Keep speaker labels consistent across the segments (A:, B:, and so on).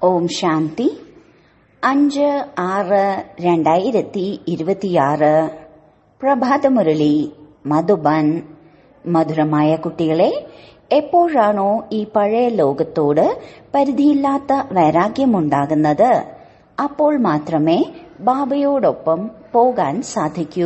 A: ഓം ശാന്തി അഞ്ച് ആറ് രണ്ടായിരത്തി ഇരുപത്തിയാറ് പ്രഭാതമുരളി മധുബൻ മധുരമായ കുട്ടികളെ എപ്പോഴാണോ ഈ പഴയ ലോകത്തോട് പരിധിയില്ലാത്ത വൈരാഗ്യമുണ്ടാകുന്നത് അപ്പോൾ മാത്രമേ ബാബയോടൊപ്പം പോകാൻ സാധിക്കൂ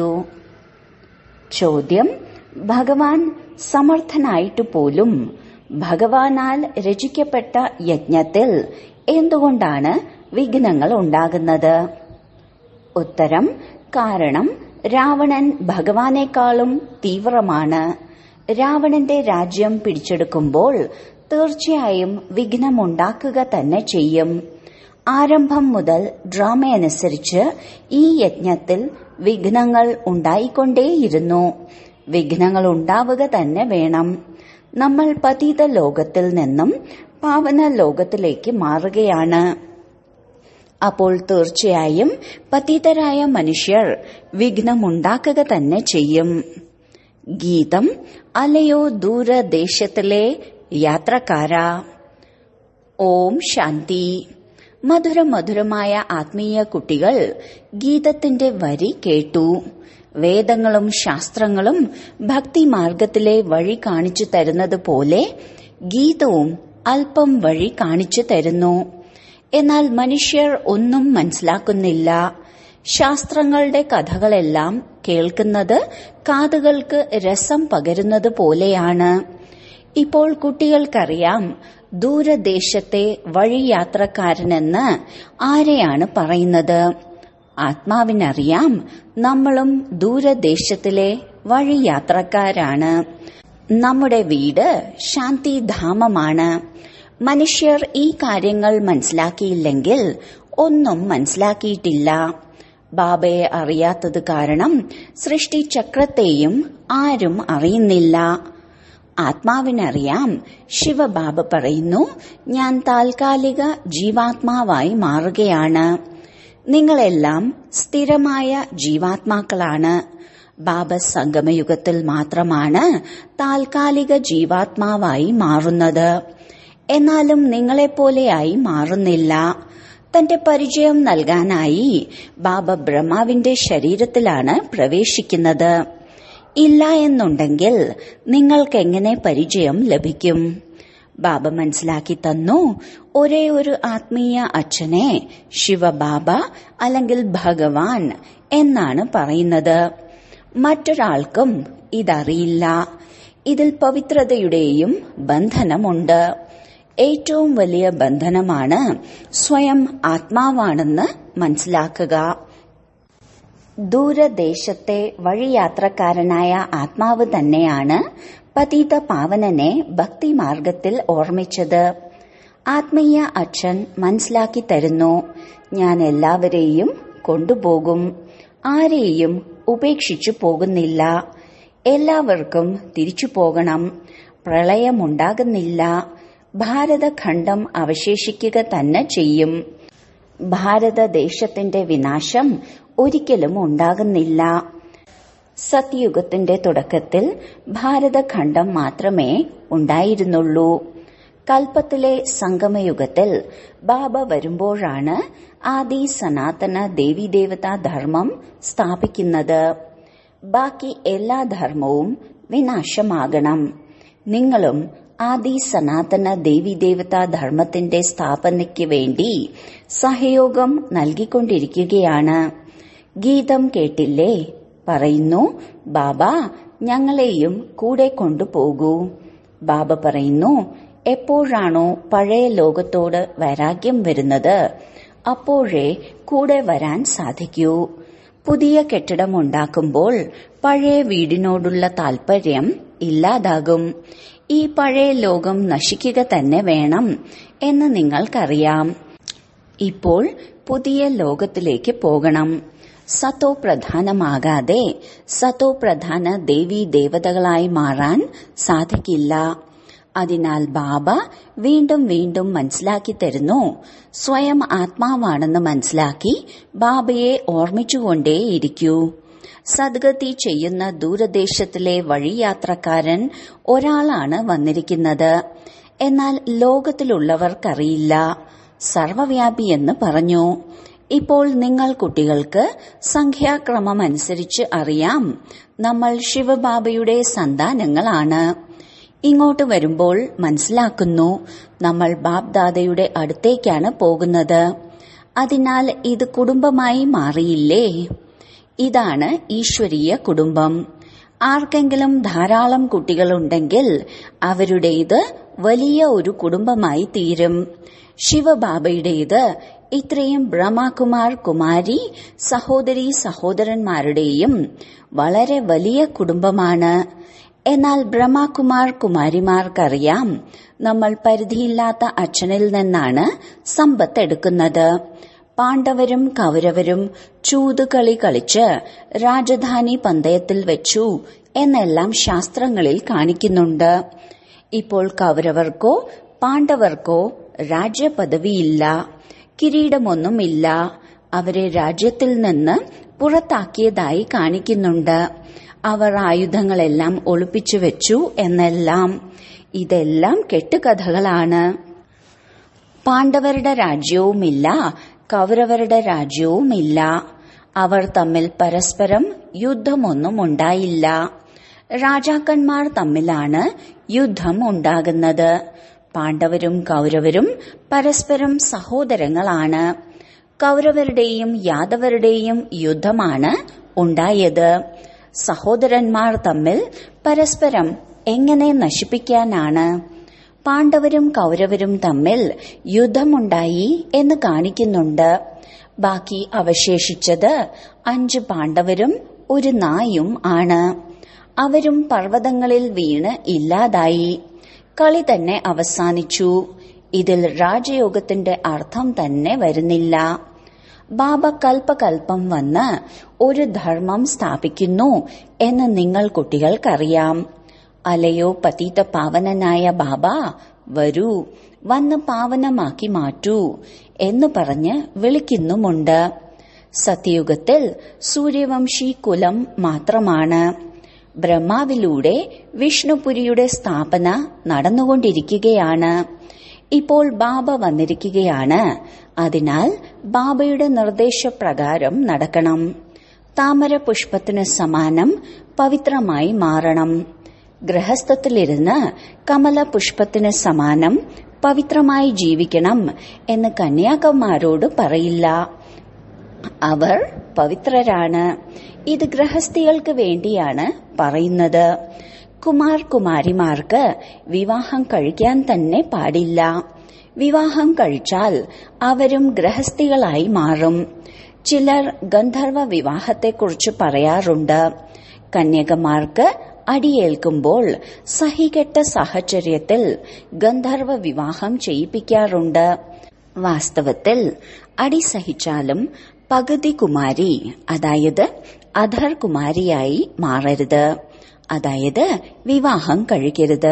A: ചോദ്യം ഭഗവാൻ സമർത്ഥനായിട്ട് പോലും ഭഗവാനാൽ രചിക്കപ്പെട്ട യജ്ഞത്തിൽ എന്തുകൊണ്ടാണ് വിഘ്നങ്ങൾ ഉണ്ടാകുന്നത് ഉത്തരം കാരണം രാവണൻ ഭഗവാനേക്കാളും തീവ്രമാണ് രാവണന്റെ രാജ്യം പിടിച്ചെടുക്കുമ്പോൾ തീർച്ചയായും വിഘ്നമുണ്ടാക്കുക തന്നെ ചെയ്യും ആരംഭം മുതൽ ഡ്രാമയനുസരിച്ച് ഈ യജ്ഞത്തിൽ വിഘ്നങ്ങൾ ഉണ്ടായിക്കൊണ്ടേയിരുന്നു വിഘ്നങ്ങൾ ഉണ്ടാവുക തന്നെ വേണം നമ്മൾ പതീത ലോകത്തിൽ നിന്നും പാവന ലോകത്തിലേക്ക് മാറുകയാണ് അപ്പോൾ തീർച്ചയായും പതീതരായ മനുഷ്യർ വിഘ്നമുണ്ടാക്കുക തന്നെ ചെയ്യും ഗീതം അലയോ ദൂരദേശത്തിലെ യാത്രക്കാരാ ഓം ശാന്തി മധുര മധുരമായ ആത്മീയ കുട്ടികൾ ഗീതത്തിന്റെ വരി കേട്ടു വേദങ്ങളും ശാസ്ത്രങ്ങളും ഭക്തിമാർഗത്തിലെ വഴി കാണിച്ചു തരുന്നത് പോലെ ഗീതവും അല്പം വഴി കാണിച്ചു തരുന്നു എന്നാൽ മനുഷ്യർ ഒന്നും മനസ്സിലാക്കുന്നില്ല ശാസ്ത്രങ്ങളുടെ കഥകളെല്ലാം കേൾക്കുന്നത് കാതുകൾക്ക് രസം പകരുന്നത് പോലെയാണ് ഇപ്പോൾ കുട്ടികൾക്കറിയാം ദൂരദേശത്തെ വഴിയാത്രക്കാരനെന്ന് ആരെയാണ് പറയുന്നത് ആത്മാവിനറിയാം നമ്മളും ദൂരദേശത്തിലെ വഴിയാത്രക്കാരാണ് നമ്മുടെ വീട് ശാന്തിധാമമാണ് മനുഷ്യർ ഈ കാര്യങ്ങൾ മനസ്സിലാക്കിയില്ലെങ്കിൽ ഒന്നും മനസ്സിലാക്കിയിട്ടില്ല ബാബയെ അറിയാത്തത് കാരണം സൃഷ്ടിചക്രത്തെയും ആരും അറിയുന്നില്ല ആത്മാവിനറിയാം ശിവബാബ പറയുന്നു ഞാൻ താൽക്കാലിക ജീവാത്മാവായി മാറുകയാണ് നിങ്ങളെല്ലാം സ്ഥിരമായ ജീവാത്മാക്കളാണ് ബാബ സംഗമയുഗത്തിൽ മാത്രമാണ് താൽക്കാലിക ജീവാത്മാവായി മാറുന്നത് എന്നാലും നിങ്ങളെപ്പോലെയായി മാറുന്നില്ല തന്റെ പരിചയം നൽകാനായി ബാബ ബ്രഹ്മാവിന്റെ ശരീരത്തിലാണ് പ്രവേശിക്കുന്നത് ഇല്ല എന്നുണ്ടെങ്കിൽ നിങ്ങൾക്കെങ്ങനെ പരിചയം ലഭിക്കും ബാബ മനസ്സിലാക്കി തന്നു ഒരേ ഒരു ആത്മീയ അച്ഛനെ ശിവബാബ അല്ലെങ്കിൽ ഭഗവാൻ എന്നാണ് പറയുന്നത് മറ്റൊരാൾക്കും ഇതറിയില്ല ഇതിൽ പവിത്രതയുടെയും ബന്ധനമുണ്ട് ഏറ്റവും വലിയ ബന്ധനമാണ് സ്വയം ആത്മാവാണെന്ന് മനസ്സിലാക്കുക ദൂരദേശത്തെ വഴിയാത്രക്കാരനായ ആത്മാവ് തന്നെയാണ് പതീത പാവനനെ ഭക്തിമാർഗത്തിൽ ഓർമ്മിച്ചത് ആത്മീയ അച്ഛൻ മനസ്സിലാക്കി തരുന്നു ഞാൻ എല്ലാവരെയും കൊണ്ടുപോകും ആരെയും ഉപേക്ഷിച്ചു പോകുന്നില്ല എല്ലാവർക്കും തിരിച്ചു പോകണം പ്രളയമുണ്ടാകുന്നില്ല ഭാരതഖണ്ഡം അവശേഷിക്കുക തന്നെ ചെയ്യും ഭാരതദേശത്തിന്റെ വിനാശം ഒരിക്കലും ഉണ്ടാകുന്നില്ല സത്യുഗത്തിന്റെ തുടക്കത്തിൽ ഭാരതഖണ്ഡം മാത്രമേ ഉണ്ടായിരുന്നുള്ളൂ കൽപ്പത്തിലെ സംഗമയുഗത്തിൽ ബാബ വരുമ്പോഴാണ് ആദി സനാതന ദേവീദേവതാ ധർമ്മം സ്ഥാപിക്കുന്നത് ബാക്കി എല്ലാ ധർമ്മവും വിനാശമാകണം നിങ്ങളും ആദി സനാതന ദേവീദേവതാ ധർമ്മത്തിന്റെ സ്ഥാപനയ്ക്ക് വേണ്ടി സഹയോഗം നൽകിക്കൊണ്ടിരിക്കുകയാണ് ഗീതം കേട്ടില്ലേ പറയുന്നു ബാബ ഞങ്ങളെയും കൂടെ കൊണ്ടുപോകൂ ബാബ പറയുന്നു എപ്പോഴാണോ പഴയ ലോകത്തോട് വൈരാഗ്യം വരുന്നത് അപ്പോഴേ കൂടെ വരാൻ സാധിക്കൂ പുതിയ കെട്ടിടം ഉണ്ടാക്കുമ്പോൾ പഴയ വീടിനോടുള്ള താൽപര്യം ഇല്ലാതാകും ഈ പഴയ ലോകം നശിക്കുക തന്നെ വേണം എന്ന് നിങ്ങൾക്കറിയാം ഇപ്പോൾ പുതിയ ലോകത്തിലേക്ക് പോകണം സത്തോ പ്രധാനമാകാതെ സത്തോ പ്രധാന ദേവീ ദേവതകളായി മാറാൻ സാധിക്കില്ല അതിനാൽ ബാബ വീണ്ടും വീണ്ടും മനസ്സിലാക്കി തരുന്നു സ്വയം ആത്മാവാണെന്ന് മനസ്സിലാക്കി ബാബയെ ഓർമ്മിച്ചുകൊണ്ടേയിരിക്കൂ സദ്ഗതി ചെയ്യുന്ന ദൂരദേശത്തിലെ വഴിയാത്രക്കാരൻ ഒരാളാണ് വന്നിരിക്കുന്നത് എന്നാൽ ലോകത്തിലുള്ളവർക്കറിയില്ല സർവവ്യാപിയെന്ന് പറഞ്ഞു ഇപ്പോൾ നിങ്ങൾ കുട്ടികൾക്ക് സംഖ്യാക്രമം അനുസരിച്ച് അറിയാം നമ്മൾ ശിവബാബയുടെ സന്താനങ്ങളാണ് ഇങ്ങോട്ട് വരുമ്പോൾ മനസ്സിലാക്കുന്നു നമ്മൾ ബാബ്ദാദയുടെ അടുത്തേക്കാണ് പോകുന്നത് അതിനാൽ ഇത് കുടുംബമായി മാറിയില്ലേ ഇതാണ് ഈശ്വരീയ കുടുംബം ആർക്കെങ്കിലും ധാരാളം കുട്ടികളുണ്ടെങ്കിൽ അവരുടേത് വലിയ ഒരു കുടുംബമായി തീരും ശിവബാബയുടേത് ഇത്രയും ബ്രഹ്മകുമാർ കുമാരി സഹോദരി സഹോദരന്മാരുടെയും വളരെ വലിയ കുടുംബമാണ് എന്നാൽ ബ്രഹ്മകുമാർ കുമാരിമാർക്കറിയാം നമ്മൾ പരിധിയില്ലാത്ത അച്ഛനിൽ നിന്നാണ് സമ്പത്ത് എടുക്കുന്നത് പാണ്ഡവരും കൗരവരും ചൂതുകളി കളിച്ച് രാജധാനി പന്തയത്തിൽ വെച്ചു എന്നെല്ലാം ശാസ്ത്രങ്ങളിൽ കാണിക്കുന്നുണ്ട് ഇപ്പോൾ കൗരവർക്കോ പാണ്ഡവർക്കോ രാജ്യപദവിയില്ല കിരീടമൊന്നുമില്ല അവരെ രാജ്യത്തിൽ നിന്ന് പുറത്താക്കിയതായി കാണിക്കുന്നുണ്ട് അവർ ആയുധങ്ങളെല്ലാം ഒളിപ്പിച്ചു വെച്ചു എന്നെല്ലാം ഇതെല്ലാം കെട്ടുകഥകളാണ് പാണ്ഡവരുടെ രാജ്യവുമില്ല കൗരവരുടെ രാജ്യവുമില്ല അവർ തമ്മിൽ പരസ്പരം യുദ്ധമൊന്നും ഉണ്ടായില്ല രാജാക്കന്മാർ തമ്മിലാണ് യുദ്ധം ഉണ്ടാകുന്നത് പാണ്ഡവരും കൗരവരും പരസ്പരം സഹോദരങ്ങളാണ് കൗരവരുടെയും യാദവരുടെയും യുദ്ധമാണ് ഉണ്ടായത് സഹോദരന്മാർ തമ്മിൽ പരസ്പരം എങ്ങനെ നശിപ്പിക്കാനാണ് പാണ്ഡവരും കൗരവരും തമ്മിൽ യുദ്ധമുണ്ടായി എന്ന് കാണിക്കുന്നുണ്ട് ബാക്കി അവശേഷിച്ചത് അഞ്ച് പാണ്ഡവരും ഒരു നായും ആണ് അവരും പർവ്വതങ്ങളിൽ വീണ് ഇല്ലാതായി കളി തന്നെ അവസാനിച്ചു ഇതിൽ രാജയോഗത്തിന്റെ അർത്ഥം തന്നെ വരുന്നില്ല ബാബ കൽപ്പകൽപ്പം വന്ന് ഒരു ധർമ്മം സ്ഥാപിക്കുന്നു എന്ന് നിങ്ങൾ കുട്ടികൾക്കറിയാം അലയോ പതീത പാവനനായ ബാബ വരൂ വന്ന് പാവനമാക്കി മാറ്റൂ എന്ന് പറഞ്ഞ് വിളിക്കുന്നുമുണ്ട് സത്യയുഗത്തിൽ സൂര്യവംശി കുലം മാത്രമാണ് ബ്രഹ്മാവിലൂടെ വിഷ്ണുപുരിയുടെ സ്ഥാപന നടന്നുകൊണ്ടിരിക്കുകയാണ് ഇപ്പോൾ ബാബ വന്നിരിക്കുകയാണ് അതിനാൽ ബാബയുടെ നിർദ്ദേശപ്രകാരം നടക്കണം താമര പുഷ്പത്തിന് സമാനം പവിത്രമായി മാറണം ഗൃഹസ്ഥത്തിലിരുന്ന് കമല പുഷ്പത്തിന് സമാനം പവിത്രമായി ജീവിക്കണം എന്ന് കന്യാകുമാരോട് പറയില്ല അവർ പവിത്രരാണ് ഇത് ഗൃഹസ്ഥികൾക്ക് വേണ്ടിയാണ് പറയുന്നത് കുമാർ കുമാരിമാർക്ക് വിവാഹം കഴിക്കാൻ തന്നെ പാടില്ല വിവാഹം കഴിച്ചാൽ അവരും ഗൃഹസ്ഥികളായി മാറും ചിലർ ഗന്ധർവ വിവാഹത്തെക്കുറിച്ച് പറയാറുണ്ട് കന്യകമാർക്ക് അടിയേൽക്കുമ്പോൾ സഹികെട്ട സാഹചര്യത്തിൽ ഗന്ധർവ വിവാഹം ചെയ്യിപ്പിക്കാറുണ്ട് വാസ്തവത്തിൽ അടി സഹിച്ചാലും പകുതി കുമാരി അതായത് അധർ കുമാരിയായി മാറരുത് അതായത് വിവാഹം കഴിക്കരുത്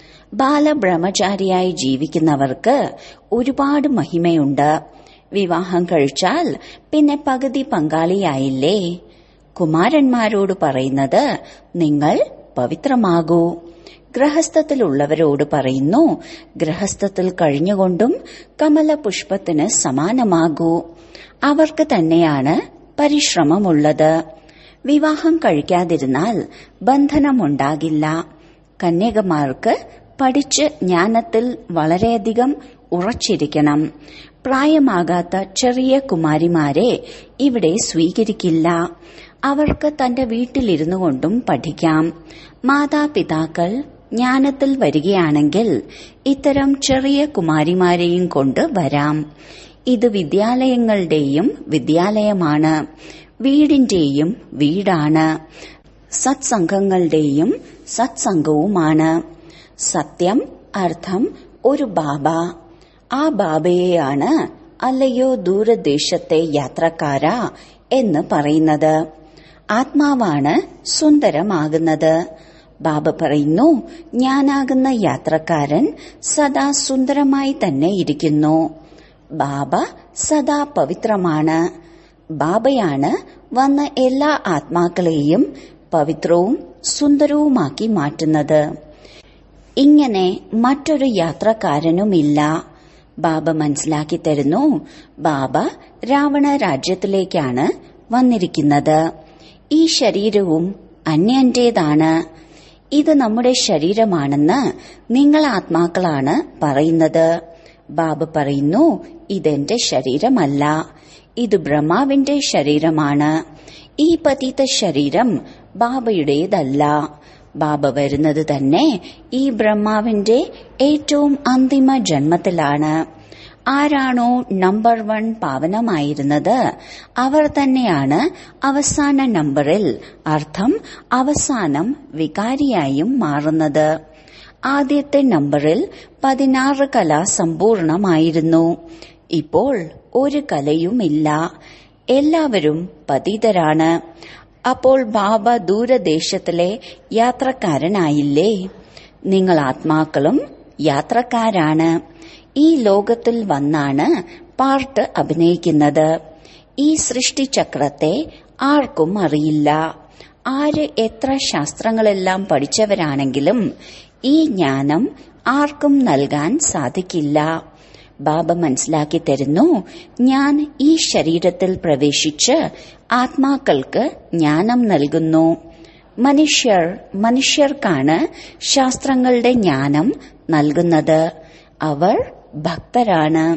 A: ബാലബ്രഹ്മചാരിയായി ജീവിക്കുന്നവർക്ക് ഒരുപാട് മഹിമയുണ്ട് വിവാഹം കഴിച്ചാൽ പിന്നെ പകുതി പങ്കാളിയായില്ലേ കുമാരന്മാരോട് പറയുന്നത് നിങ്ങൾ പവിത്രമാകൂ ഗൃഹസ്ഥത്തിലുള്ളവരോട് പറയുന്നു ഗൃഹസ്ഥത്തിൽ കഴിഞ്ഞുകൊണ്ടും കമല പുഷ്പത്തിന് സമാനമാകൂ അവർക്ക് തന്നെയാണ് പരിശ്രമമുള്ളത് വിവാഹം കഴിക്കാതിരുന്നാൽ ബന്ധനമുണ്ടാകില്ല കന്യകമാർക്ക് പഠിച്ച് ജ്ഞാനത്തിൽ വളരെയധികം ഉറച്ചിരിക്കണം പ്രായമാകാത്ത ചെറിയ കുമാരിമാരെ ഇവിടെ സ്വീകരിക്കില്ല അവർക്ക് തന്റെ വീട്ടിലിരുന്നു കൊണ്ടും പഠിക്കാം മാതാപിതാക്കൾ ജ്ഞാനത്തിൽ വരികയാണെങ്കിൽ ഇത്തരം ചെറിയ കുമാരിമാരെയും കൊണ്ട് വരാം ഇത് വിദ്യാലയങ്ങളുടെയും വിദ്യാലയമാണ് വീടിന്റെയും വീടാണ് സത്സംഗങ്ങളുടെയും സത്സംഗവുമാണ് സത്യം അർത്ഥം ഒരു ബാബ ആ ബാബയെയാണ് അല്ലയോ ദൂരദേശത്തെ യാത്രക്കാര എന്ന് പറയുന്നത് ആത്മാവാണ് സുന്ദരമാകുന്നത് ബാബ പറയുന്നു ഞാനാകുന്ന യാത്രക്കാരൻ സദാ സുന്ദരമായി തന്നെ ഇരിക്കുന്നു ബാബ സദാ പവിത്രമാണ് ബാബയാണ് വന്ന എല്ലാ ആത്മാക്കളെയും പവിത്രവും സുന്ദരവുമാക്കി മാറ്റുന്നത് ഇങ്ങനെ മറ്റൊരു യാത്രക്കാരനുമില്ല ബാബ മനസ്സിലാക്കി തരുന്നു ബാബ രാവണ രാജ്യത്തിലേക്കാണ് വന്നിരിക്കുന്നത് ഈ ശരീരവും അന്യന്റേതാണ് ഇത് നമ്മുടെ ശരീരമാണെന്ന് നിങ്ങൾ ആത്മാക്കളാണ് പറയുന്നത് ബാബ പറയുന്നു ഇതെന്റെ ശരീരമല്ല ഇത് ബ്രഹ്മാവിന്റെ ശരീരമാണ് ഈ പതീത ശരീരം ബാബയുടേതല്ല ബാബ വരുന്നത് തന്നെ ഈ ബ്രഹ്മാവിന്റെ ഏറ്റവും അന്തിമ ജന്മത്തിലാണ് ആരാണോ നമ്പർ വൺ പാവനമായിരുന്നത് അവർ തന്നെയാണ് അവസാന നമ്പറിൽ അർത്ഥം അവസാനം വികാരിയായും മാറുന്നത് ആദ്യത്തെ നമ്പറിൽ പതിനാറ് കല സമ്പൂർണമായിരുന്നു ഇപ്പോൾ ഒരു കലയുമില്ല എല്ലാവരും പതിതരാണ് അപ്പോൾ ബാബ ദൂരദേശത്തിലെ യാത്രക്കാരനായില്ലേ നിങ്ങൾ ആത്മാക്കളും യാത്രക്കാരാണ് ഈ ലോകത്തിൽ വന്നാണ് പാർട്ട് അഭിനയിക്കുന്നത് ഈ സൃഷ്ടിചക്രത്തെ ആർക്കും അറിയില്ല ആര് എത്ര ശാസ്ത്രങ്ങളെല്ലാം പഠിച്ചവരാണെങ്കിലും ഈ ജ്ഞാനം ആർക്കും നൽകാൻ സാധിക്കില്ല ബാബ മനസ്സിലാക്കി തരുന്നു ഞാൻ ഈ ശരീരത്തിൽ പ്രവേശിച്ച് ആത്മാക്കൾക്ക് ജ്ഞാനം നൽകുന്നു മനുഷ്യർ മനുഷ്യർക്കാണ് ശാസ്ത്രങ്ങളുടെ ജ്ഞാനം നൽകുന്നത് അവർ ഭക്തരാണ്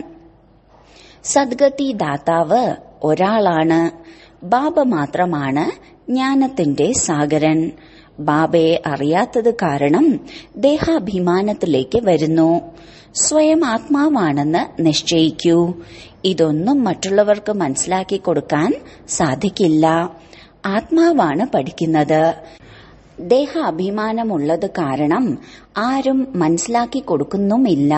A: സദ്ഗതി ദാതാവ് ഒരാളാണ് ബാബ മാത്രമാണ് ജ്ഞാനത്തിന്റെ സാഗരൻ ബാബയെ അറിയാത്തത് കാരണം ദേഹാഭിമാനത്തിലേക്ക് വരുന്നു സ്വയം ആത്മാവാണെന്ന് നിശ്ചയിക്കൂ ഇതൊന്നും മറ്റുള്ളവർക്ക് മനസ്സിലാക്കി കൊടുക്കാൻ സാധിക്കില്ല ആത്മാവാണ് പഠിക്കുന്നത് ദേഹാഭിമാനമുള്ളത് കാരണം ആരും മനസ്സിലാക്കി കൊടുക്കുന്നുമില്ല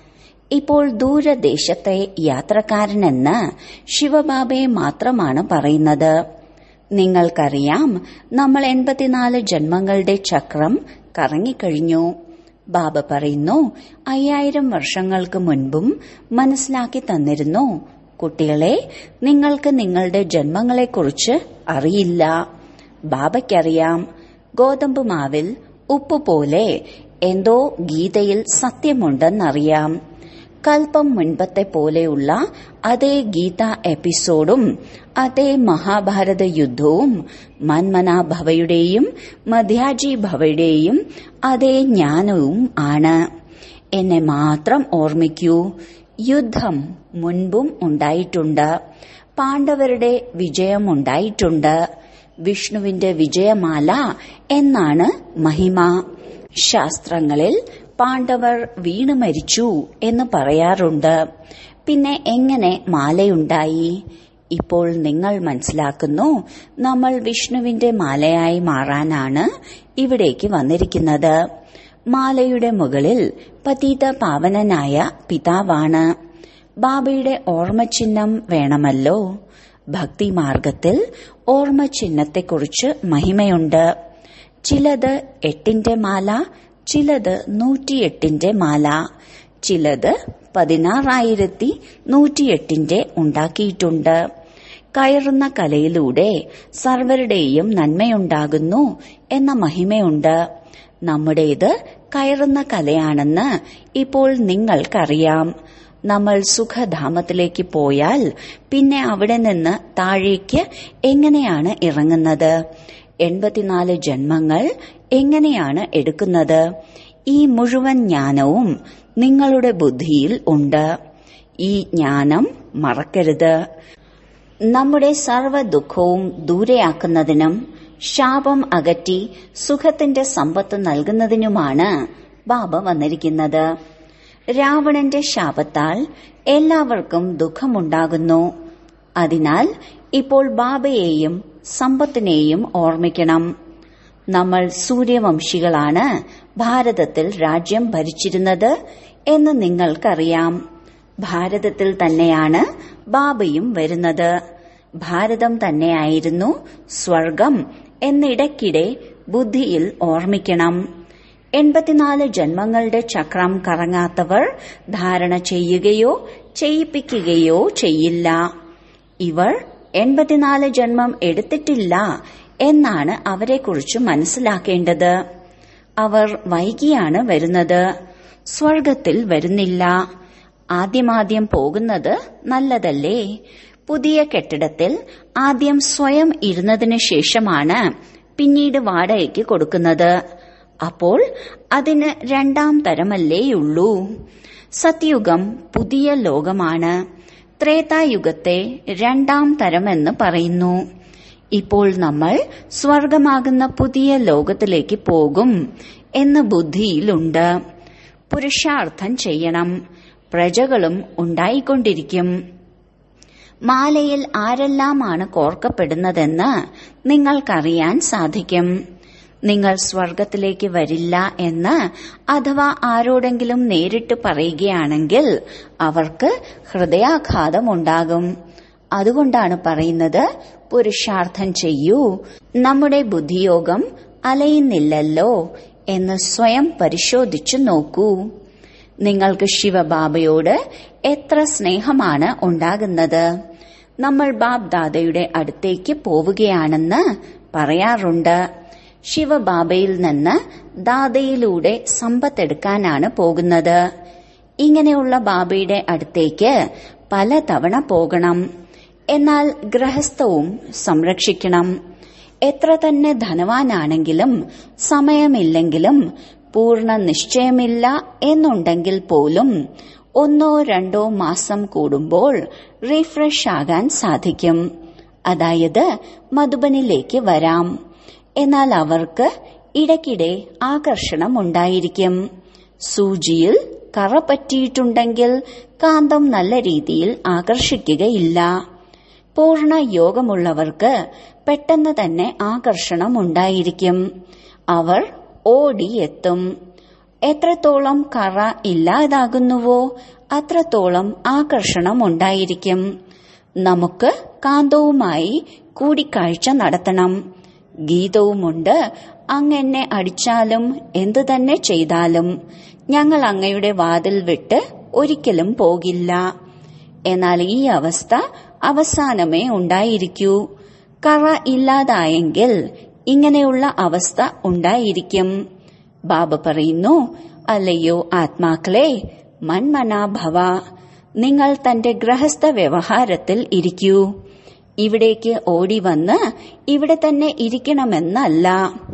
A: ഇപ്പോൾ ദൂരദേശത്തെ യാത്രക്കാരനെന്ന് ശിവബാബയെ മാത്രമാണ് പറയുന്നത് നിങ്ങൾക്കറിയാം നമ്മൾ എൺപത്തിനാല് ജന്മങ്ങളുടെ ചക്രം കറങ്ങിക്കഴിഞ്ഞു ബാബ പറയുന്നു അയ്യായിരം വർഷങ്ങൾക്ക് മുൻപും മനസ്സിലാക്കി തന്നിരുന്നു കുട്ടികളെ നിങ്ങൾക്ക് നിങ്ങളുടെ ജന്മങ്ങളെക്കുറിച്ച് അറിയില്ല ബാബയ്ക്കറിയാം ഗോതമ്പ് മാവിൽ ഉപ്പ് പോലെ എന്തോ ഗീതയിൽ സത്യമുണ്ടെന്നറിയാം കൽപ്പം മുൻപത്തെ പോലെയുള്ള അതേ ഗീത എപ്പിസോഡും അതേ മഹാഭാരത യുദ്ധവും മന്മന ഭവയുടെയും മധ്യാജി ഭവയുടെയും അതേ ജ്ഞാനവും ആണ് എന്നെ മാത്രം ഓർമ്മിക്കൂ യുദ്ധം മുൻപും ഉണ്ടായിട്ടുണ്ട് പാണ്ഡവരുടെ വിജയമുണ്ടായിട്ടുണ്ട് വിഷ്ണുവിന്റെ വിജയമാല എന്നാണ് മഹിമ ശാസ്ത്രങ്ങളിൽ പാണ്ഡവർ വീണു മരിച്ചു എന്ന് പറയാറുണ്ട് പിന്നെ എങ്ങനെ മാലയുണ്ടായി ഇപ്പോൾ നിങ്ങൾ മനസ്സിലാക്കുന്നു നമ്മൾ വിഷ്ണുവിന്റെ മാലയായി മാറാനാണ് ഇവിടേക്ക് വന്നിരിക്കുന്നത് മാലയുടെ മുകളിൽ പതീത പാവനനായ പിതാവാണ് ബാബയുടെ ഓർമ്മചിഹ്നം വേണമല്ലോ ഭക്തിമാർഗത്തിൽ ഓർമ്മചിഹ്നത്തെക്കുറിച്ച് മഹിമയുണ്ട് ചിലത് എട്ടിന്റെ മാല ചിലത് നൂറ്റിയെട്ടിന്റെ മാല ചിലത് പതിനാറായിരത്തി നൂറ്റിയെട്ടിന്റെ ഉണ്ടാക്കിയിട്ടുണ്ട് കയറുന്ന കലയിലൂടെ സർവരുടെയും നന്മയുണ്ടാകുന്നു എന്ന മഹിമയുണ്ട് നമ്മുടേത് കയറുന്ന കലയാണെന്ന് ഇപ്പോൾ നിങ്ങൾക്കറിയാം നമ്മൾ സുഖധാമത്തിലേക്ക് പോയാൽ പിന്നെ അവിടെ നിന്ന് താഴേക്ക് എങ്ങനെയാണ് ഇറങ്ങുന്നത് എൺപത്തിനാല് ജന്മങ്ങൾ എങ്ങനെയാണ് എടുക്കുന്നത് ഈ മുഴുവൻ ജ്ഞാനവും നിങ്ങളുടെ ബുദ്ധിയിൽ ഉണ്ട് ഈ ജ്ഞാനം മറക്കരുത് നമ്മുടെ സർവ്വ ദുഃഖവും ദൂരെയാക്കുന്നതിനും ശാപം അകറ്റി സുഖത്തിന്റെ സമ്പത്ത് നൽകുന്നതിനുമാണ് ബാബ വന്നിരിക്കുന്നത് രാവണന്റെ ശാപത്താൽ എല്ലാവർക്കും ദുഃഖമുണ്ടാകുന്നു അതിനാൽ ഇപ്പോൾ ബാബയെയും സമ്പത്തിനെയും ഓർമ്മിക്കണം നമ്മൾ സൂര്യവംശികളാണ് ഭാരതത്തിൽ രാജ്യം ഭരിച്ചിരുന്നത് എന്ന് നിങ്ങൾക്കറിയാം ഭാരതത്തിൽ തന്നെയാണ് ബാബയും വരുന്നത് ഭാരതം തന്നെയായിരുന്നു സ്വർഗം എന്നിടയ്ക്കിടെ ബുദ്ധിയിൽ ഓർമ്മിക്കണം എൺപത്തിനാല് ജന്മങ്ങളുടെ ചക്രം കറങ്ങാത്തവർ ധാരണ ചെയ്യുകയോ ചെയ്യിപ്പിക്കുകയോ ചെയ്യില്ല ഇവർ എൺപത്തിനാല് ജന്മം എടുത്തിട്ടില്ല എന്നാണ് അവരെക്കുറിച്ച് മനസ്സിലാക്കേണ്ടത് അവർ വൈകിയാണ് വരുന്നത് സ്വർഗത്തിൽ വരുന്നില്ല ആദ്യമാദ്യം പോകുന്നത് നല്ലതല്ലേ പുതിയ കെട്ടിടത്തിൽ ആദ്യം സ്വയം ഇരുന്നതിന് ശേഷമാണ് പിന്നീട് വാടകയ്ക്ക് കൊടുക്കുന്നത് അപ്പോൾ അതിന് രണ്ടാം തരമല്ലേയുള്ളൂ സത്യുഗം പുതിയ ലോകമാണ് ത്രേതായുഗത്തെ രണ്ടാം തരമെന്ന് പറയുന്നു ഇപ്പോൾ നമ്മൾ സ്വർഗമാകുന്ന പുതിയ ലോകത്തിലേക്ക് പോകും എന്ന് ബുദ്ധിയിലുണ്ട് പുരുഷാർത്ഥം ചെയ്യണം പ്രജകളും ഉണ്ടായിക്കൊണ്ടിരിക്കും മാലയിൽ ആരെല്ലാമാണ് കോർക്കപ്പെടുന്നതെന്ന് നിങ്ങൾക്കറിയാൻ സാധിക്കും നിങ്ങൾ സ്വർഗത്തിലേക്ക് വരില്ല എന്ന് അഥവാ ആരോടെങ്കിലും നേരിട്ട് പറയുകയാണെങ്കിൽ അവർക്ക് ഹൃദയാഘാതമുണ്ടാകും അതുകൊണ്ടാണ് പറയുന്നത് പുരുഷാർത്ഥം ചെയ്യൂ നമ്മുടെ ബുദ്ധിയോഗം അലയുന്നില്ലല്ലോ എന്ന് സ്വയം പരിശോധിച്ചു നോക്കൂ നിങ്ങൾക്ക് ശിവബാബയോട് എത്ര സ്നേഹമാണ് ഉണ്ടാകുന്നത് നമ്മൾ ബാബ് ദാദയുടെ അടുത്തേക്ക് പോവുകയാണെന്ന് പറയാറുണ്ട് ശിവബാബയിൽ നിന്ന് ദാദയിലൂടെ സമ്പത്തെടുക്കാനാണ് പോകുന്നത് ഇങ്ങനെയുള്ള ബാബയുടെ അടുത്തേക്ക് പലതവണ പോകണം എന്നാൽ ഗൃഹസ്ഥവും സംരക്ഷിക്കണം എത്ര തന്നെ ധനവാനാണെങ്കിലും സമയമില്ലെങ്കിലും പൂർണ്ണ നിശ്ചയമില്ല എന്നുണ്ടെങ്കിൽ പോലും ഒന്നോ രണ്ടോ മാസം കൂടുമ്പോൾ റീഫ്രഷ് ആകാൻ സാധിക്കും അതായത് മധുബനിലേക്ക് വരാം എന്നാൽ അവർക്ക് ഇടയ്ക്കിടെ ആകർഷണം ഉണ്ടായിരിക്കും സൂചിയിൽ കറ പറ്റിയിട്ടുണ്ടെങ്കിൽ കാന്തം നല്ല രീതിയിൽ ആകർഷിക്കുകയില്ല പൂർണ്ണ യോഗമുള്ളവർക്ക് പെട്ടെന്ന് തന്നെ ആകർഷണം ഉണ്ടായിരിക്കും അവർ ഓടിയെത്തും എത്രത്തോളം കറ ഇല്ലാതാകുന്നുവോ അത്രത്തോളം ആകർഷണം ഉണ്ടായിരിക്കും നമുക്ക് കാന്തവുമായി കൂടിക്കാഴ്ച നടത്തണം ഗീതവുമുണ്ട് അങ്ങെന്നെ അടിച്ചാലും എന്തു തന്നെ ചെയ്താലും ഞങ്ങൾ അങ്ങയുടെ വാതിൽ വിട്ട് ഒരിക്കലും പോകില്ല എന്നാൽ ഈ അവസ്ഥ അവസാനമേ ഉണ്ടായിരിക്കൂ കറ ഇല്ലാതായെങ്കിൽ ഇങ്ങനെയുള്ള അവസ്ഥ ഉണ്ടായിരിക്കും ബാബ പറയുന്നു അല്ലയോ ആത്മാക്കളെ മന്മനാഭവ നിങ്ങൾ തന്റെ ഗൃഹസ്ഥ വ്യവഹാരത്തിൽ ഇരിക്കൂ ഇവിടേക്ക് ഓടി വന്ന് ഇവിടെ തന്നെ ഇരിക്കണമെന്നല്ല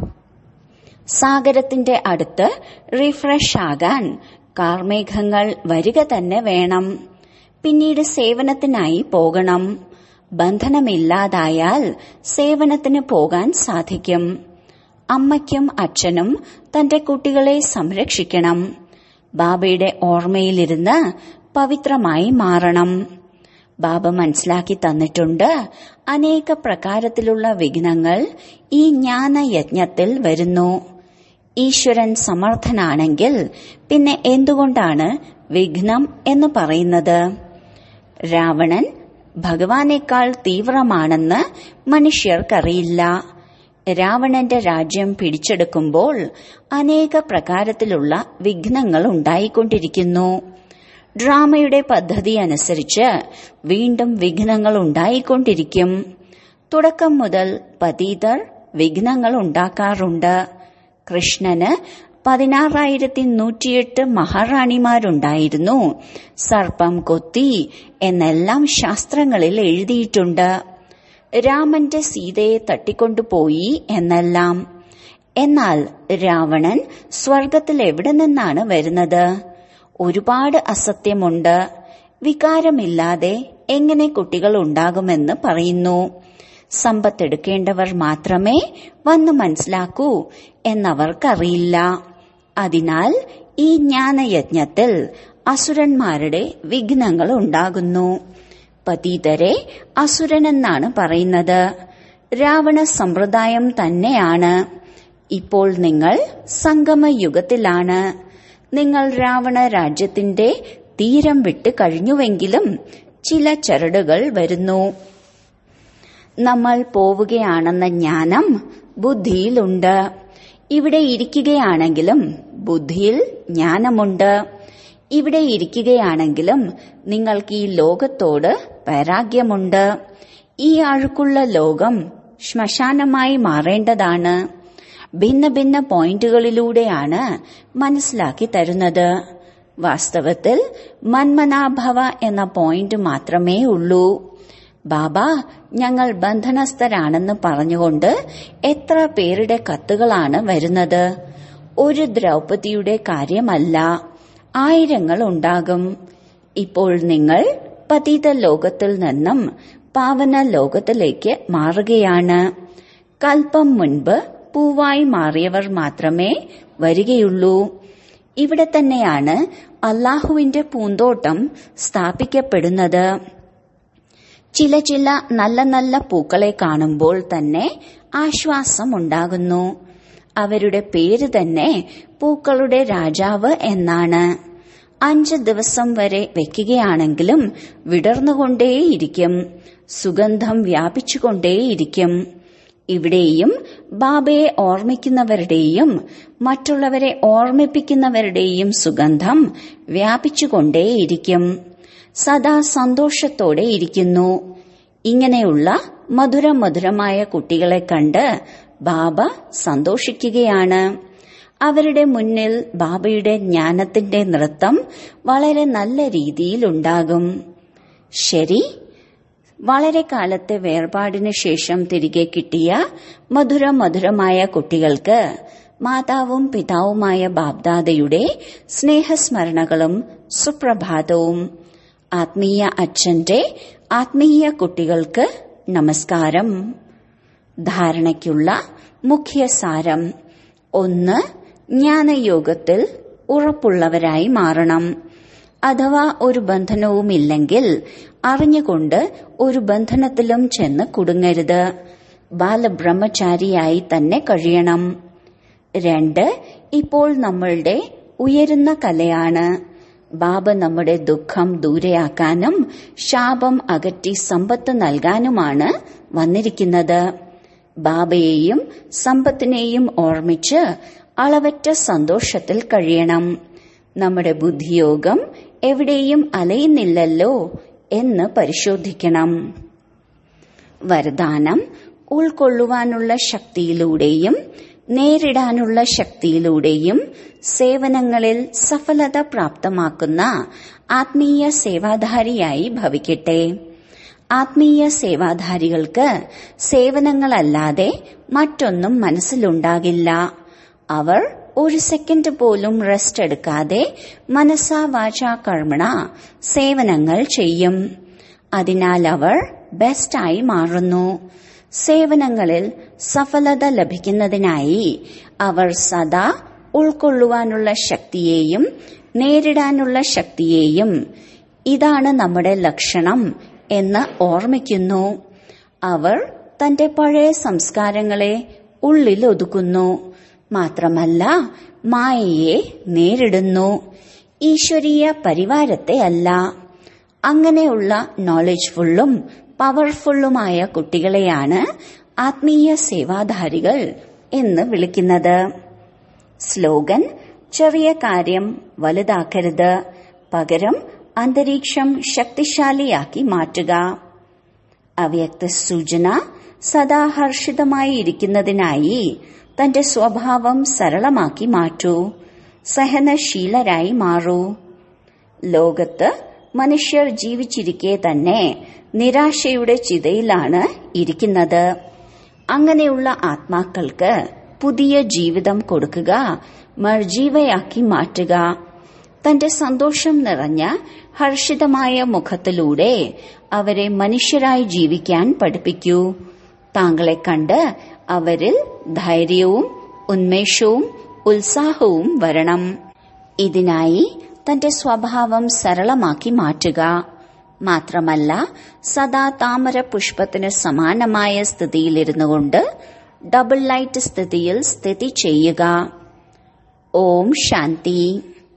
A: സാഗരത്തിന്റെ അടുത്ത് റിഫ്രഷ് ആകാൻ കാർമേഘങ്ങൾ വരിക തന്നെ വേണം പിന്നീട് സേവനത്തിനായി പോകണം ബന്ധനമില്ലാതായാൽ സേവനത്തിന് പോകാൻ സാധിക്കും അമ്മയ്ക്കും അച്ഛനും തന്റെ കുട്ടികളെ സംരക്ഷിക്കണം ബാബയുടെ ഓർമ്മയിലിരുന്ന് പവിത്രമായി മാറണം ബാബ മനസ്സിലാക്കി തന്നിട്ടുണ്ട് അനേക പ്രകാരത്തിലുള്ള വിഘ്നങ്ങൾ ഈ ജ്ഞാനയജ്ഞത്തിൽ വരുന്നു ഈശ്വരൻ സമർത്ഥനാണെങ്കിൽ പിന്നെ എന്തുകൊണ്ടാണ് വിഘ്നം എന്ന് പറയുന്നത് രാവണൻ ഭഗവാനേക്കാൾ തീവ്രമാണെന്ന് മനുഷ്യർക്കറിയില്ല രാവണന്റെ രാജ്യം പിടിച്ചെടുക്കുമ്പോൾ അനേക പ്രകാരത്തിലുള്ള വിഘ്നങ്ങൾ ഉണ്ടായിക്കൊണ്ടിരിക്കുന്നു ഡ്രാമയുടെ പദ്ധതി അനുസരിച്ച് വീണ്ടും വിഘ്നങ്ങൾ ഉണ്ടായിക്കൊണ്ടിരിക്കും തുടക്കം മുതൽ പതീതർ വിഘ്നങ്ങൾ ഉണ്ടാക്കാറുണ്ട് കൃഷ്ണന് പതിനാറായിരത്തി നൂറ്റിയെട്ട് മഹാറാണിമാരുണ്ടായിരുന്നു സർപ്പം കൊത്തി എന്നെല്ലാം ശാസ്ത്രങ്ങളിൽ എഴുതിയിട്ടുണ്ട് രാമന്റെ സീതയെ തട്ടിക്കൊണ്ടുപോയി എന്നെല്ലാം എന്നാൽ രാവണൻ സ്വർഗത്തിൽ എവിടെ നിന്നാണ് വരുന്നത് ഒരുപാട് അസത്യമുണ്ട് വികാരമില്ലാതെ എങ്ങനെ കുട്ടികൾ ഉണ്ടാകുമെന്ന് പറയുന്നു സമ്പത്തെടുക്കേണ്ടവർ മാത്രമേ വന്ന് മനസ്സിലാക്കൂ എന്നവർക്കറിയില്ല അതിനാൽ ഈ ജ്ഞാനയജ്ഞത്തിൽ അസുരന്മാരുടെ വിഘ്നങ്ങൾ ഉണ്ടാകുന്നു പതീതരെ അസുരനെന്നാണ് പറയുന്നത് രാവണ സമ്പ്രദായം തന്നെയാണ് ഇപ്പോൾ നിങ്ങൾ സംഗമയുഗത്തിലാണ് നിങ്ങൾ രാവണ രാജ്യത്തിന്റെ തീരം വിട്ട് കഴിഞ്ഞുവെങ്കിലും ചില ചരടുകൾ വരുന്നു നമ്മൾ പോവുകയാണെന്ന ജ്ഞാനം ബുദ്ധിയിലുണ്ട് ഇവിടെ ഇരിക്കുകയാണെങ്കിലും ബുദ്ധിയിൽ ജ്ഞാനമുണ്ട് ഇവിടെ ഇരിക്കുകയാണെങ്കിലും നിങ്ങൾക്ക് ഈ ലോകത്തോട് വൈരാഗ്യമുണ്ട് ഈ അഴുക്കുള്ള ലോകം ശ്മശാനമായി മാറേണ്ടതാണ് ഭിന്ന ഭിന്ന പോയിന്റുകളിലൂടെയാണ് മനസ്സിലാക്കി തരുന്നത് വാസ്തവത്തിൽ മന്മനാഭവ എന്ന പോയിന്റ് മാത്രമേ ഉള്ളൂ ബാബ ഞങ്ങൾ ബന്ധനസ്ഥരാണെന്ന് പറഞ്ഞുകൊണ്ട് എത്ര പേരുടെ കത്തുകളാണ് വരുന്നത് ഒരു ദ്രൗപതിയുടെ കാര്യമല്ല ആയിരങ്ങൾ ഉണ്ടാകും ഇപ്പോൾ നിങ്ങൾ പതിത ലോകത്തിൽ നിന്നും പാവന ലോകത്തിലേക്ക് മാറുകയാണ് കൽപ്പം മുൻപ് പൂവായി മാറിയവർ മാത്രമേ വരികയുള്ളൂ ഇവിടെ തന്നെയാണ് അള്ളാഹുവിന്റെ പൂന്തോട്ടം സ്ഥാപിക്കപ്പെടുന്നത് ചില ചില നല്ല നല്ല പൂക്കളെ കാണുമ്പോൾ തന്നെ ആശ്വാസമുണ്ടാകുന്നു അവരുടെ പേര് തന്നെ പൂക്കളുടെ രാജാവ് എന്നാണ് അഞ്ച് ദിവസം വരെ വെക്കുകയാണെങ്കിലും വിടർന്നുകൊണ്ടേയിരിക്കും സുഗന്ധം വ്യാപിച്ചുകൊണ്ടേയിരിക്കും ഇവിടെയും ബാബയെ ഓർമ്മിക്കുന്നവരുടെയും മറ്റുള്ളവരെ ഓർമ്മിപ്പിക്കുന്നവരുടെയും സുഗന്ധം വ്യാപിച്ചുകൊണ്ടേയിരിക്കും സദാ സന്തോഷത്തോടെ ഇരിക്കുന്നു ഇങ്ങനെയുള്ള മധുര മധുരമായ കുട്ടികളെ കണ്ട് ബാബ സന്തോഷിക്കുകയാണ് അവരുടെ മുന്നിൽ ബാബയുടെ ജ്ഞാനത്തിന്റെ നൃത്തം വളരെ നല്ല രീതിയിലുണ്ടാകും ശരി വളരെ കാലത്തെ വേർപാടിന് ശേഷം തിരികെ കിട്ടിയ മധുര മധുരമായ കുട്ടികൾക്ക് മാതാവും പിതാവുമായ ബാബ്ദാദയുടെ സ്നേഹസ്മരണകളും സുപ്രഭാതവും ആത്മീയ അച്ഛന്റെ ആത്മീയ കുട്ടികൾക്ക് നമസ്കാരം ധാരണയ്ക്കുള്ള മുഖ്യ സാരം ഒന്ന് ജ്ഞാനയോഗത്തിൽ ഉറപ്പുള്ളവരായി മാറണം അഥവാ ഒരു ബന്ധനവുമില്ലെങ്കിൽ അറിഞ്ഞുകൊണ്ട് ഒരു ബന്ധനത്തിലും ചെന്ന് കുടുങ്ങരുത് ബാലബ്രഹ്മചാരിയായി തന്നെ കഴിയണം രണ്ട് ഇപ്പോൾ നമ്മളുടെ ഉയരുന്ന കലയാണ് ബാബ നമ്മുടെ ദുഃഖം ദൂരെയാക്കാനും ശാപം അകറ്റി സമ്പത്ത് നൽകാനുമാണ് വന്നിരിക്കുന്നത് ബാബയെയും സമ്പത്തിനെയും ഓർമ്മിച്ച് അളവറ്റ സന്തോഷത്തിൽ കഴിയണം നമ്മുടെ ബുദ്ധിയോഗം എവിടെയും അലയുന്നില്ലല്ലോ എന്ന് പരിശോധിക്കണം വരദാനം ഉൾക്കൊള്ളുവാനുള്ള ശക്തിയിലൂടെയും നേരിടാനുള്ള ശക്തിയിലൂടെയും സേവനങ്ങളിൽ സഫലത പ്രാപ്തമാക്കുന്ന ആത്മീയ സേവാധാരിയായി ഭവിക്കട്ടെ ആത്മീയ സേവാധാരികൾക്ക് സേവനങ്ങളല്ലാതെ മറ്റൊന്നും മനസ്സിലുണ്ടാകില്ല അവർ ഒരു സെക്കൻഡ് പോലും റെസ്റ്റ് എടുക്കാതെ മനസ്സാ വാച കർമ്മണ സേവനങ്ങൾ ചെയ്യും അതിനാൽ അവർ ബെസ്റ്റായി മാറുന്നു സേവനങ്ങളിൽ സഫലത ലഭിക്കുന്നതിനായി അവർ സദാ ഉൾക്കൊള്ളുവാനുള്ള ശക്തിയെയും നേരിടാനുള്ള ശക്തിയെയും ഇതാണ് നമ്മുടെ ലക്ഷണം എന്ന് ഓർമ്മിക്കുന്നു അവർ തന്റെ പഴയ സംസ്കാരങ്ങളെ ഉള്ളിൽ ഒതുക്കുന്നു മാത്രമല്ല മായയെ നേരിടുന്നു ഈശ്വരീയ പരിവാരത്തെ അല്ല അങ്ങനെയുള്ള നോളജ്ഫുള്ളും പവർഫുള്ളുമായ കുട്ടികളെയാണ് ആത്മീയ സേവാധാരികൾ എന്ന് വിളിക്കുന്നത് സ്ലോഗൻ ചെറിയ കാര്യം വലുതാക്കരുത് പകരം അന്തരീക്ഷം ശക്തിശാലിയാക്കി മാറ്റുക അവ്യക്ത സൂചന സദാ ഹർഷിതമായി ഇരിക്കുന്നതിനായി തന്റെ സ്വഭാവം സരളമാക്കി മാറ്റൂ സഹനശീലരായി മാറൂ ലോകത്ത് മനുഷ്യർ ജീവിച്ചിരിക്കെ തന്നെ നിരാശയുടെ ചിതയിലാണ് ഇരിക്കുന്നത് അങ്ങനെയുള്ള ആത്മാക്കൾക്ക് പുതിയ ജീവിതം കൊടുക്കുക മർജീവയാക്കി മാറ്റുക തന്റെ സന്തോഷം നിറഞ്ഞ ഹർഷിതമായ മുഖത്തിലൂടെ അവരെ മനുഷ്യരായി ജീവിക്കാൻ പഠിപ്പിക്കൂ താങ്കളെ കണ്ട് അവരിൽ ധൈര്യവും ഉന്മേഷവും ഉത്സാഹവും വരണം ഇതിനായി തന്റെ സ്വഭാവം സരളമാക്കി മാറ്റുക മാത്രമല്ല സദാ താമര പുഷ്പത്തിന് സമാനമായ സ്ഥിതിയിലിരുന്നു കൊണ്ട് ഡബിൾ ലൈറ്റ് സ്ഥിതിയിൽ സ്ഥിതി ചെയ്യുക ഓം ശാന്തി